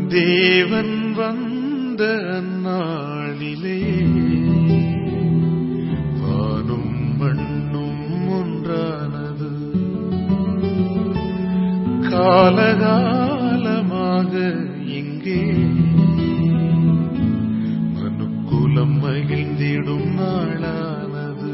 தேவன் வந்த நாளிலே வானும் மண்ணும் ஒன்றானது காலகாலமாக இங்கே மனுக்குலம் மகிழ்ந்திடும் நாளானது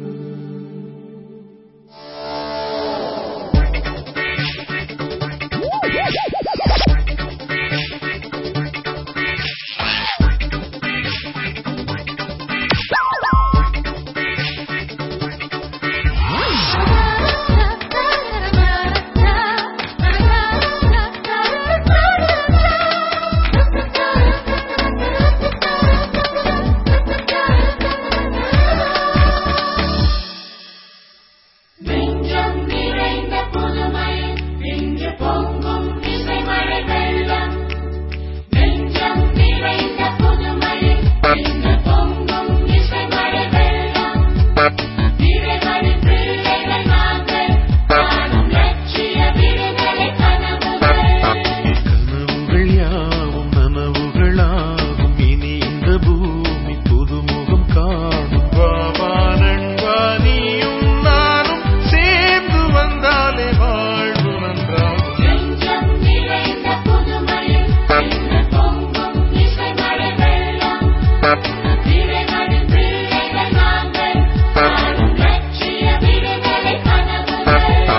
நெஞ்சம் நிறைந்த புதுமை இன்று பொங்கும் இசைமழை வெள்ளம் நெஞ்சம் நிறைந்த புதுமை இன்று பொங்கும் இசைமழை வெள்ளம் இறைவனின் பிள்ளைகள் நாங்கள் காணும் லட்சிய விடுதலை கனவுகள் கனவுகள் யாவும் நனவுகளாகும் இனி இந்த பூமி புதுமுகம் காணும் வாவா நண்பா நீயும் நானும் சேர்ந்து வந்தாலே வாழ்வு நன்றாகும் நெஞ்சம் நிறைந்த புதுமை இன்று பொங்கும் இசைமழை வெள்ளம் இறைவனின் பிள்ளைகள் நாங்கள் காணும் லட்சிய விடுதலை கனவுகள்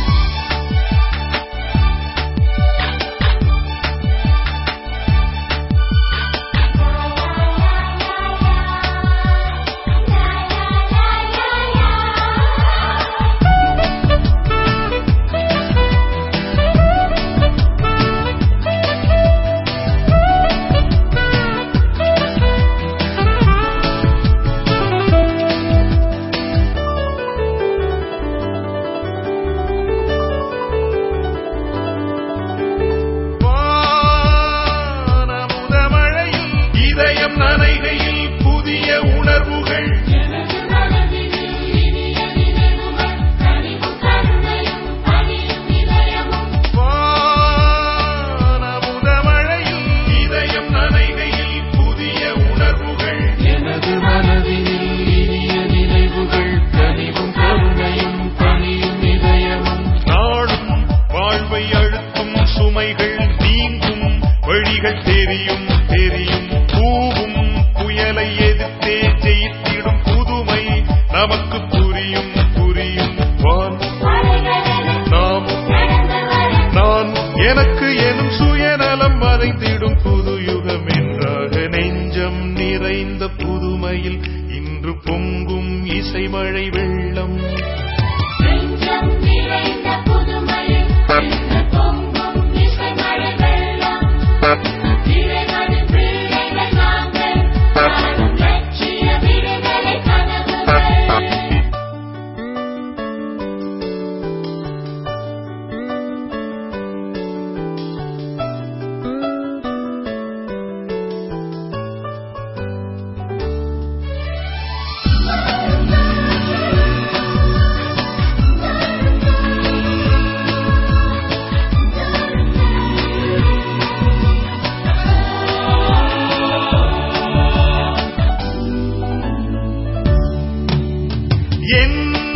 வானமுதமழையில் இதயம் நனைகையில் புதிய உணர்வுகள் எனது மனதினில் இனிய நினைவுகள் கனிவும் கருணையும் பணியும் இதயமும் வானமுதமழையில் இதயம் நனைகையில் புதிய உணர்வுகள் எனது மனதில் இனிய நினைவுகள் கனிவும் கருணையும் பணியும் இதயமும் நாடும் வாழ்வை அழுத்தும் சுமைகள் நீங்கும் வழிகள் தெரியும் தெரியும் பூவும் புயலை எதிர்த்தே ஜெயித்திடும் புதுமை நமக்கு புரியும் புரியும் வான் அலைகளென நாம் நடந்து வரும் நான் எனக்கு எனும் சுயநலம் மறைந்திடும் புது யுகம் என்றாக நெஞ்சம் நிறைந்த புதுமையில் இன்று பொங்கும் இசைமழை வெள்ளம் நெஞ்சம் நிறைந்த புதுமையில் இன்று பொங்கும் இசைமழை வெள்ளம் இறைவனின் பிள்ளைகள் நாங்கள் காணும் லட்சிய விடுதலை கனவுகள் என்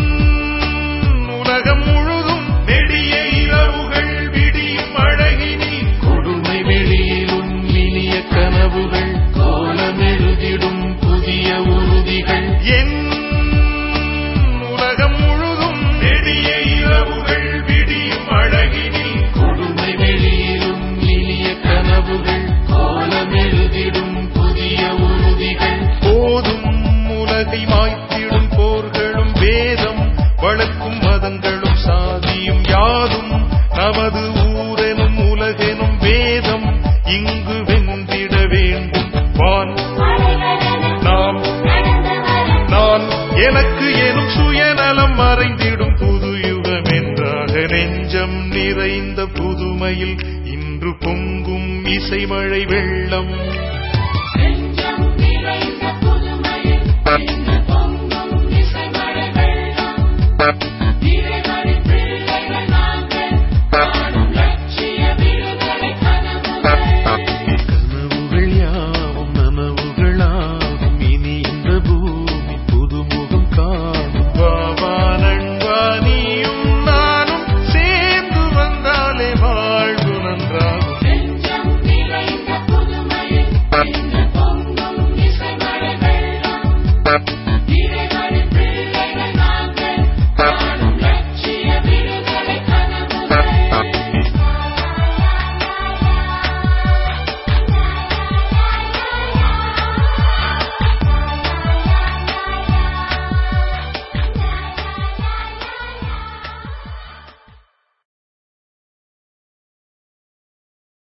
உலகம் முழுதும் நெடிய இரவுகள் விடியும் அழகினி கொடுமை வெளியிலும் இனிய கனவுகள் கோலமெழுதிடும் புதிய உறுதிகள் என் உலகம் முழுதும் நெடிய இரவுகள் விடியும் அழகினி கொடுமை வெளியிலும் இனிய கனவுகள் கோலமெழுதிடும் புதிய உறுதிகள் போதும் உலகை மாய்த்திடும் போர்களும் வேதம் வளர்க்கும் மதங்களும் சாதியும் யாதும் நமது ஊரெனும் உலகெனும் வேதம் இங்கு வென்றிட வேண்டும் வான் அலைகளென நாம் நடந்து வரும் நான் எனக்கு எனும் சுயநலம் மறைந்திடும் புது யுகம் என்றாக நெஞ்சம் நிறைந்த புதுமையில் இன்று பொங்கும் இசைமழை வெள்ளம் நெஞ்சம் நிறைந்த புதுமையில் இன்று பொங்கும் இசைமழை வெள்ளம்